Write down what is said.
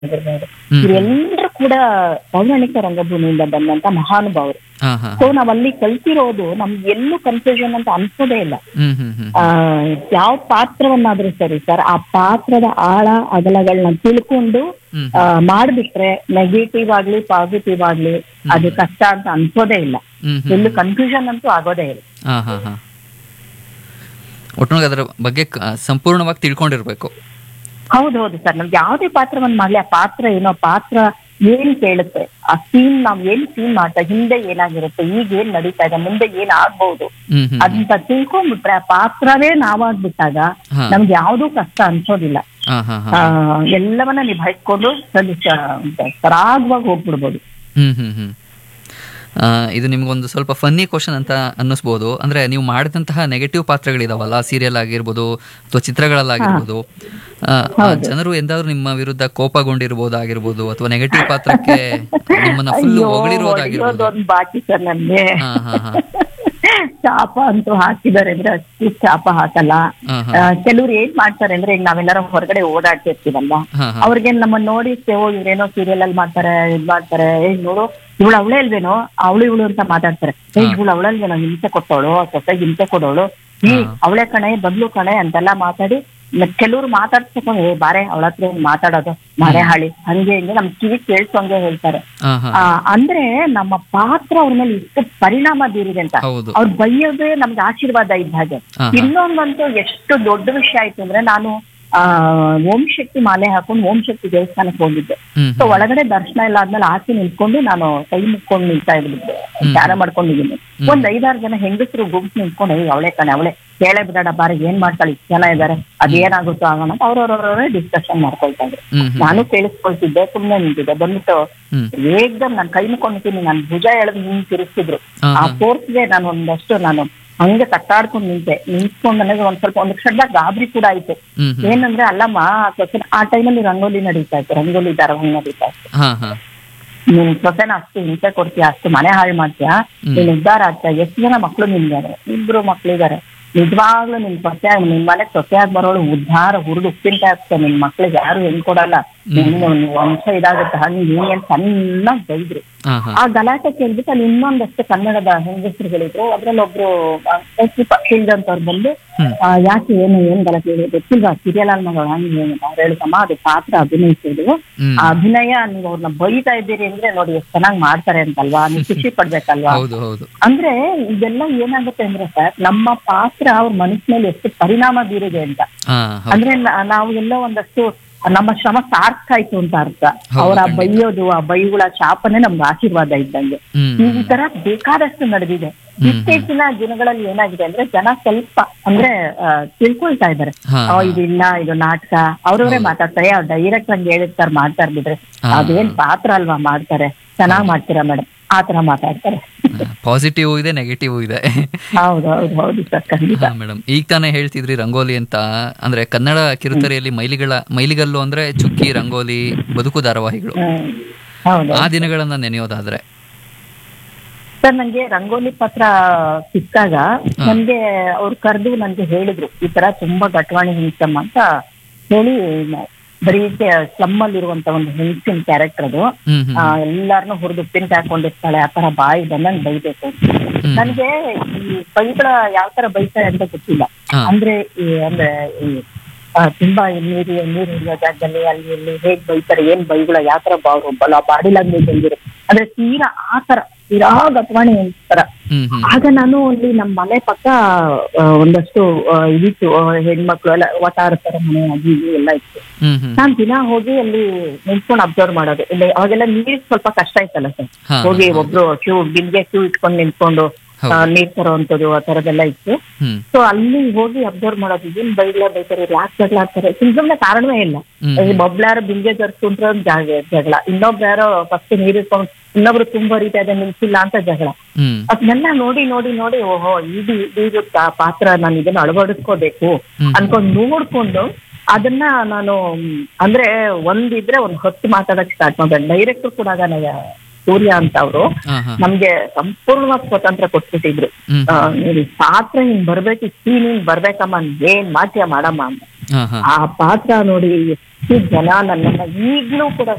ಆಗಿರ್ಬೋದು ಹ್ಮ್. ಇವರೆಲ್ಲರೂ ಕೂಡ ಪೌರಾಣಿಕ ರಂಗಭೂಮಿಯಿಂದ ಬಂದಂತ ಮಹಾನುಭಾವರು ಹಾ ಹಾ ಸೊ ನಾವ್ ಅಲ್ಲಿ ಕಲ್ತಿರೋದು ನಮ್ಗೆ ಎಲ್ಲೂ ಕನ್ಫ್ಯೂಷನ್ ಅಂತ ಅನ್ಸೋದೇ ಇಲ್ಲ ಹ್ಮ್ ಹ್ಮ್ ಹ್ಮ್ ಆ ಯಾವ ಪಾತ್ರವನ್ನಾದ್ರೂ ಸರಿ ಸರ್ ಆ ಪಾತ್ರದ ಆಳ ಅಗಲಗಳನ್ನ ತಿಳ್ಕೊಂಡು ಹ್ಮ್ ಆ, ಮಾಡ್ಬಿಟ್ರೆ ನೆಗೆಟಿವ್ ಆಗ್ಲಿ ಪಾಸಿಟಿವ್ ಆಗ್ಲಿ ಅದು ಕಷ್ಟ ಅಂತ ಅನ್ಸೋದೇ ಇಲ್ಲ ಹ್ಮ್ ಹ್ಮ್ ಎಲ್ಲೂ ಕನ್ಫ್ಯೂಷನ್ ಅಂತೂ ಆಗೋದೇ ಇಲ್ಲ ಹಾ ಹಾ ಹಾ ಒಟ್ಟಿನಲ್ಲಿ ಅದರ ಬಗ್ಗೆ ಕ- ಸಂಪೂರ್ಣವಾಗಿ ತಿಳ್ಕೊಂಡಿರ್ಬೇಕು ಹೌದು ಹೌದು ಸರ್ ನಮ್ಗೆ ಯಾವುದೇ ಪಾತ್ರವನ್ನ ಮಾಡ್ಲಿ ಆ ಪಾತ್ರ ಏನೋ ಪಾತ್ರ ಏನ್ ಕೇಳುತ್ತೆ ಆ ಸೀನ್ ನಾವ್ ಏನ್ ಸೀನ್ ಮಾಡ್ತಾ ಹಿಂದೆ ಏನಾಗಿರುತ್ತೆ ಈಗ ಏನ್ ನಡೀತಾ ಇದೆ ಮುಂದೆ ಏನ್ ಆಗ್ಬಹುದು ಹ್ಮ್ ಹ್ಮ್ ಅಂತ ತಿಳ್ಕೊಂಡ್ಬಿಟ್ರೆ ಆ ಪಾತ್ರವೇ ನಾವಾಗ್ಬಿಟ್ಟಾಗ ಹಾ. ನಮ್ಗೆ ಯಾವ್ದೂ ಕಷ್ಟ ಅನ್ಸೋದಿಲ್ಲ ಹಾ ಹಾ ಹಾ ಆ, ಎಲ್ಲವನ್ನ ನಿಭಾಯಿಸ್ಕೊಂಡು ಸರಿ ಸರಾಗವಾಗಿ ಹೋಗ್ಬಿಡ್ಬೋದು ಹ್ಮ್ ಹ್ಮ್ ಹ್ಮ್ ಆ, ಇದು ನಿಮ್ಗೊಂದು ಸ್ವಲ್ಪ ಫನ್ನಿ ಕ್ವಶನ್ ಅಂತ ಅನ್ನಿಸ್ಬೋದು ಅಂದ್ರೆ ನೀವು ಮಾಡಿದಂತಹ ನೆಗೆಟಿವ್ ಪಾತ್ರಗಳಿದಾವಲ್ಲ ಸೀರಿಯಲ್ ಆಗಿರ್ಬೋದು ಅಥವಾ ಚಿತ್ರಗಳಲ್ಲಾಗಿರ್ಬೋದು ಆ, ಆ ಜನರು ಎಂದಾದ್ರೂ ನಿಮ್ಮ ವಿರುದ್ಧ ಕೋಪಗೊಂಡಿರ್ಬೋದು ಆಗಿರ್ಬೋದು ಅಥವಾ ನೆಗೆಟಿವ್ ಪಾತ್ರಕ್ಕೆ ನಿಮ್ಮನ್ನ ಫುಲ್ ಅಯ್ಯೋ ಹೊಗಳಿರೋದಾಗಿರ್ಬೋದು ಹೊಡೆಯೋದೊಂದು ಬಾಕಿ ಸರ್ ನನ್ಗೆ ಹಾ ಹಾ ಹಾ ಶಾಪ ಅಂತೂ ಹಾಕಿದ್ದಾರೆ ಅಂದ್ರೆ ಅಷ್ಟು ಶಾಪ ಹಾಕಲ್ಲ ಹಾ ಹಾ ಆ, ಕೆಲವ್ರು ಏನ್ ಮಾಡ್ತಾರೆ ಅಂದ್ರೆ ಈಗ ನಾವೆಲ್ಲರೂ ಹೊರಗಡೆ ಓಡಾಡ್ತಿರ್ತೀವಲ್ಲ ಹಾ ಹಾ ಅವ್ರಿಗೆ ನಮ್ಮನ್ನ ನೋಡಿ ಓ ಇವ್ರೇನೋ ಸೀರಿಯಲ್ ಅಲ್ಲಿ ಮಾಡ್ತಾರೆ ಇದ್ ಮಾಡ್ತಾರೆ ಏ ನೋಡು ಇವಳು ಅವಳೇ ಅಲ್ವೇನೋ ಅವಳು ಇವಳು ಅಂತ ಮಾತಾಡ್ತಾರೆ ಏ ಇವಳು ಅವಳಲ್ವೇನೋ ಹಿಂಸೆ ಕೊಟ್ಟವಳು ಸೊಸೆಗೆ ಹಿಂಸೆ ಕೊಡೋಳು ಈ ಅವಳೆ ಕಣೆ ಬದ್ಲು ಕಣೆ ಅಂತೆಲ್ಲ ಮಾತಾಡಿ ಮತ್ತ್ ಕೆಲವ್ರು ಮಾತಾಡ್ಸ್ಕೊಂಡು ಏ ಬಾರೆ ಅವಳ ಹತ್ರ ಏನ್ ಮಾತಾಡೋದು ಮಾರೆ ಹಾಳಿ ಹಂಗೆ ಹಿಂಗೆ ನಮ್ ಕಿವಿ ಕೇಳ್ಸೋಂಗೆ ಹೇಳ್ತಾರೆ ಹಾ ಹಾ ಆ, ಅಂದ್ರೆ ನಮ್ಮ ಪಾತ್ರ ಅವ್ರ ಮೇಲೆ ಎಷ್ಟು ಪರಿಣಾಮ ಬೀರಿದೆ ಅಂತ ಹೌದು ಅವ್ರು ಬೈಯೋದೇ ನಮ್ಗೆ ಆಶೀರ್ವಾದ ಇದ್ದ ಹಾಗೆ ಹಾ, ಹಾ. ಇನ್ನೊಂದಂತೂ ಎಷ್ಟು ದೊಡ್ಡ ವಿಷಯ ಆಯ್ತು ಅಂದ್ರೆ ನಾನು ಆ ಓಂ ಶಕ್ತಿ ಮಾಲೆ ಹಾಕೊಂಡು ಓಂ ಶಕ್ತಿ ದೇವಸ್ಥಾನಕ್ಕೆ ಹೋಗಿದ್ದೆ ಹ್ಮ್ ಸೊ ಒಳಗಡೆ ದರ್ಶನ ಎಲ್ಲ ಆದ್ಮೇಲೆ ಆಚೆ ನಿಂತ್ಕೊಂಡು ನಾನು ಕೈ ಮುಕ್ಕೊಂಡು ನಿಲ್ತಾ ಇದ್ಬಿಟ್ಟೆ ಧ್ಯಾನ ಮಾಡ್ಕೊಂಡಿದ್ದೀನಿ ಒಂದ್ ಐದಾರು ಜನ ಹೆಂಗಸರು ಗುಂಪು ನಿಂತ್ಕೊಂಡು ಏಯ್ ಅವಳೆ ಕಣೆ ಅವಳೆ ಕೇಳೇ ಬಿಡೋಣ ಬಾರಿ ಏನ್ ಮಾಡ್ತಾಳೆ ಇಷ್ಟು ಜನ ಇದಾರೆ ಅದೇನಾಗುತ್ತೋ ಆಗೋಣ ಅಂತ ಅವ್ರವ್ರವ್ರವರೇ ಡಿಸ್ಕಷನ್ ಮಾಡ್ಕೊಳ್ತಾ ಇದ್ರು ಹ್ಮ್ ಹ್ಮ್ ನಾನು ಕೇಳಿಸ್ಕೊಳ್ತಿದ್ದೆ ಸುಮ್ನೆ ನಿಂತಿದ್ದೆ ಬಂದ್ಬಿಟ್ಟು ಹ್ಮ್ ಏಕ್ದಮ್ ನಾನು ಕೈ ಮುಕ್ಕೊಂಡಿದ್ದೀನಿ ನಾನು ಭುಜ ಎಳೆದು ಹಿಂಗ್ ತಿರುಗಿಸಿದ್ರು ಹಾ ಆ ಹಾ ಫೋರ್ಸ್ಗೆ ನಾನು ಒಂದಷ್ಟು ನಾನು ಹಂಗೆ ತಟ್ಟಾಡ್ಕೊಂಡು ನಿಂತೆ ನಿಂತ್ಕೊಂಡು ನನಗೆ ಒಂದ್ ಸ್ವಲ್ಪ ಒಂದು ಕ್ಷಣ ಗಾಬರಿ ಕೂಡ ಆಯ್ತು ಹ್ಮ್ ಹ್ಮ್ ಏನಂದ್ರೆ ಅಲ್ಲಮ್ಮ ಸೊಸೆ ಆ ಟೈಮಲ್ಲಿ ರಂಗೋಲಿ ನಡೀತಾ ಇತ್ತು ರಂಗೋಲಿ ಧಾರಾವಾಹಿ ನಡೀತಾ ಇತ್ತು ಹಾ ಹಾ ನೀನ್ ಸೊಸೆನ ಅಷ್ಟು ಹಿಂಸೆ ಕೊಡ್ತೀಯ ಅಷ್ಟು ಮನೆ ಹಾಳು ಮಾಡ್ತೀಯ ನೀನ್ ಉದ್ಧಾರ ಆಗ್ತೀಯ ಎಷ್ಟು ಜನ ಮಕ್ಳು ನಿಮ್ಗಾರೆ ಇಬ್ರು ಮಕ್ಳಿದಾರೆ ನಿಜವಾಗ್ಲೂ ನಿನ್ ಸೊಸೆ ನಿನ್ ಮನೆ ಸೊಸೆಯಾಗಿ ಬರೋಳು ಉದ್ಧಾರ ಹುರಿದು ಉಪ್ಪಿನಕಾಯಿ ಆಗ್ತದೆ ನಿನ್ ಮಕ್ಳಿಗೆ ಯಾರು ಹೆಣ್ ಕೊಡಲ್ಲ ನಿನ್ನ ವಂಶ ಇದಾಗುತ್ತೆ ಹಂಗೆ ಹಿಂಗೆ ಅಂತ ಚೆನ್ನಾಗ್ ಬೈದ್ರು ಹಾ ಹಾ ಆ ಗಲಾಟೆ ಕೇಳ್ಬಿಟ್ಟು ಅಲ್ಲಿ ಇನ್ನೊಂದಷ್ಟು ಕನ್ನಡದ ಹೆಂಗಸರುಗಳಿದ್ರು ಅದ್ರಲ್ಲಿ ಒಬ್ರು ಆ, ಸ್ವಲ್ಪ ತಿಳಿದಂತವ್ರು ಬಂದು ಹ್ಮ್. ಆ, ಯಾಕೆ ಏನು ಏನ್ ಗಲಾಟೆ ಇದೆ ಗೊತ್ತಿಲ್ವಾ ಸೀರಿಯಲ್ ಅಲ್ಲಿ ಮಗಳು ಹಂಗೆ ಏನು ಅಂತ ಅವ್ರು ಹೇಳಿದಮ್ಮ ಅದು ಪಾತ್ರ ಅಭಿನಯಿಸಿದ್ರು ಹ್ಮ್ ಆ ಅಭಿನಯ ನೀವು ಅವ್ರನ್ನ ಬೈತಾ ಇದ್ದೀರಿ ಅಂದ್ರೆ ನೋಡಿ ಎಷ್ಟು ಚೆನ್ನಾಗಿ ಮಾಡ್ತಾರೆ ಅಂತಲ್ವಾ ನೀವು ಖುಷಿ ಪಡ್ಬೇಕಲ್ವಾ ಹೌದು ಹೌದು ಅಂದ್ರೆ ಇದೆಲ್ಲ ಏನಾಗುತ್ತೆ ಅಂದ್ರೆ ಸರ್ ನಮ್ಮ ಪಾತ್ರ ಅವ್ರ ಮನಸ್ಸಿನಲ್ಲಿ ಎಷ್ಟು ಪರಿಣಾಮ ಬೀರಿದೆ ಅಂತ ಹಾ ಹೌದು ಅಂದ್ರೆ ನ- ನಾವು ಎಲ್ಲೋ ಒಂದಷ್ಟು ನಮ್ಮ ಶ್ರಮ ಸಾರ್ಥಕ ಆಯ್ತು ಅಂತ ಅರ್ಥ ಹೌದು, ಅವರ ಖಂಡಿತ. ಬೈಯೋದು ಆ ಬೈಗಳ ಶಾಪನೆ ನಮ್ಗೆ ಆಶೀರ್ವಾದ ಇದ್ದಂಗೆ ಹ್ಮ್ ಈ ತರ ಬೇಕಾದಷ್ಟು ನಡೆದಿದೆ ಇತ್ತೀಚಿನ ದಿನಗಳಲ್ಲಿ ಏನಾಗಿದೆ ಅಂದ್ರೆ ಜನ ಸ್ವಲ್ಪ ಅಂದ್ರೆ ಆ, ತಿಳ್ಕೊಳ್ತಾ ಇದ್ದಾರೆ ಹಾ, ಆ, ಇದಿಲ್ಲ ಇದು ನಾಟಕ ಅವ್ರವ್ರೇ ಮಾತಾಡ್ತಾರೆ ಡೈರೆಕ್ಟ್ ಹಂಗೆ ಹೇಳಿರ್ತಾರೆ ಮಾಡ್ತಾರೆ ಬಿಡ್ರೆ ಹಾ. ಅದೇನ್ ಪಾತ್ರ ಅಲ್ವಾ ಮಾಡ್ತಾರೆ ಚೆನ್ನಾಗ್ ಮಾಡ್ತೀರಾ ಮೇಡಮ್ ಆ ತರ ಮಾತಾಡ್ತಾರೆ ಪಾಸಿಟಿವ್ ಇದೆ ನೆಗೆಟಿವ್ ಇದೆ ಹೌದು ಹೌದು ಹೌದು ಸರ್ ಖಂಡಿತ ಹಾ ಮೇಡಮ್ ಈಗ ತಾನೇ ಹೇಳ್ತಿದ್ರಿ ರಂಗೋಲಿ ಅಂತ ಅಂದ್ರೆ ಕನ್ನಡ ಕಿರುತೆರೆಯಲ್ಲಿ ಮೈಲಿಗಳ ಮೈಲಿಗಲ್ಲು ಅಂದ್ರೆ ಚುಕ್ಕಿ ರಂಗೋಲಿ ಬದುಕು ಧಾರಾವಾಹಿಗಳು ಹ್ಮ್ ಹೌದು ಆ ದಿನಗಳನ್ನ ನೆನೆಯೋದಾದ್ರೆ ಸರ್ ನಂಗೆ ರಂಗೋಲಿ ಪತ್ರ ಸಿಕ್ಕಾಗ ನನ್ಗೆ ಅವ್ರು ಕರೆದು ನನ್ಗೆ ಹೇಳಿದ್ರು ಈ ತರ ತುಂಬಾ ಗಟ್ವಾಣಿ ಹಿಂಸಮ್ಮ ಅಂತ ಹೇಳಿ ನ- ಬರೀ ಸ್ಲಮ್ ಅಲ್ಲಿರುವಂತ ಒಂದು ಹೆಂಗಸಿನ ಕ್ಯಾರೆಕ್ಟರ್ ಅದು ಹ್ಮ್ ಹ್ಮ್ ಆ, ಎಲ್ಲಾರ್ನು ಹುರಿದು ಉಪ್ಪಿನಕಾಯಿ ಹಾಕೊಂಡಿರ್ತಾಳೆ ಆ ತರ ಬಾಯಿ ಬಂದಂಗ್ ಬೈಬೇಕು ಹ್ಮ್. ನನ್ಗೆ ಈ ಬೈಗಳ ಯಾವ ತರ ಬೈತಾರೆ ಅಂತ ಗೊತ್ತಿಲ್ಲ ಹಾ. ಅಂದ್ರೆ ಈ ಅಂದ್ರೆ ಈ ಆ, ತುಂಬಾ ಈ ನೀರು ನೀರು ಹಿಡಿಯೋ ಜಾಗದಲ್ಲಿ ಅಲ್ಲಿ ಇಲ್ಲಿ ಹೇಗ್ ಬೈತಾರೆ ಏನ್ ಬೈಗಳ ಯಾವ ತರ ಬಾಡಿ ಲ್ಯಾಂಗ್ವೇಜ್ ಹೆಂಗಿರುತ್ತೆ ಅಂದ್ರೆ ತೀರಾ ಆ ತರ ತೀರಾ ಗಟ್ವಾಣಿ ತರ ಹ್ಮ್ ಹ್ಮ್ ಆಗ ನಾನು ಅಲ್ಲಿ ನಮ್ಮ ಮನೆ ಪಕ್ಕ ಆ, ಒಂದಷ್ಟು ಆ, ಇದಿತ್ತು ಆ, ಹೆಣ್ಮಕ್ಳು ಎಲ್ಲ ಒಟ್ಟಾರ ತರ ಮನೆ ಅದು ಇದು ಎಲ್ಲ ಇತ್ತು ಹ್ಮ್ ಹ್ಮ್ ನಾನ್ ದಿನ ಹೋಗಿ ಅಲ್ಲಿ ನಿಂತ್ಕೊಂಡು ಅಬ್ಸರ್ವ್ ಮಾಡೋದು ಇಲ್ಲಿ ಅವಾಗೆಲ್ಲ ನೀರ್ ಸ್ವಲ್ಪ ಕಷ್ಟ ಇತ್ತಲ್ಲ ಸರ್ ಹಾ, ಹೋಗಿ ಒಬ್ರು ಕ್ಯೂ ಬಿಲ್ಗೆ ಕ್ಯೂ ಇಟ್ಕೊಂಡು ನಿಂತ್ಕೊಂಡು ಹೌದು. ಆ, ನೀರ್ ತರೋವಂಥದ್ದು ಆ ತರದೆಲ್ಲ ಇತ್ತು ಹ್ಮ್ ಸೊ ಅಲ್ಲಿ ಹೋಗಿ ಅಬ್ಸರ್ವ್ ಮಾಡೋದು ಏನ್ ಬೈಗ್ಲ ಬೈತಾರೆ ಯಾಕೆ ಜಗಳ ಆಡ್ತಾರೆ ಸುಮ್ಮನೆ ಕಾರಣವೇ ಇಲ್ಲ ಹ್ಮ್. ಈ ಒಬ್ಳ್ಯಾರು ಬಿಲ್ಗೆ ತರ್ಸ್ಕೊಂಡ್ರೆ ಒಂದ್ ಜಾಗ ಜಗಳ ಇನ್ನೊಬ್ರು ಯಾರೋ ಫಸ್ಟ್ ನೀರ್ ಇಟ್ಕೊಂಡು ಇನ್ನೊಬ್ರು ತುಂಬಾ ರೀತಿ ಅದೇ ನಿಲ್ಸಿಲ್ಲ ಅಂತ ಜಗಳ ಹ್ಮ್ ಅದನ್ನೆಲ್ಲ ನೋಡಿ ನೋಡಿ ನೋಡಿ ಓಹೋ ಇದು ಇದು ತಾ- ಪಾತ್ರ ನಾನು ಇದನ್ನ ಅಳವಡಿಸ್ಕೋಬೇಕು ಹ್ಮ್. ಅನ್ಕೊಂಡ್ ನೋಡ್ಕೊಂಡು ಅದನ್ನ ನಾನು ಮ್, ಅಂದ್ರೆ ಒಂದಿದ್ರೆ ಒಂದ್ ಹೊತ್ತು ಮಾತಾಡಕ್ ಸ್ಟಾರ್ಟ್ ಮಾಡಿದೆ ಡೈರೆಕ್ಟರ್ ಕೂಡ ಆಗ ನನಗೆ ಸೂರ್ಯ ಅಂತ ಅವರು ಹಾ ಹಾ ನಮ್ಗೆ ಸಂಪೂರ್ಣವಾದ ಸ್ವತಂತ್ರ ಕೊಟ್ಬಿಟ್ಟಿದ್ರು ಹ್ಮ್ ಆ, ನೀನು ಪಾತ್ರ ಹಿಂಗ್ ಬರ್ಬೇಕು ಸೀನ್ ಹಿಂಗ್ ಬರ್ಬೇಕಮ್ಮ ಏನ್ ಮಾತ್ಯ ಮಾಡಮ್ಮ ಅಂತ ಹಾ ಹಾ ಆ ಪಾತ್ರ ನೋಡಿ ಎಷ್ಟು ಜನ ನನ್ನನ್ನ ಈಗ್ಲೂ ಕೂಡ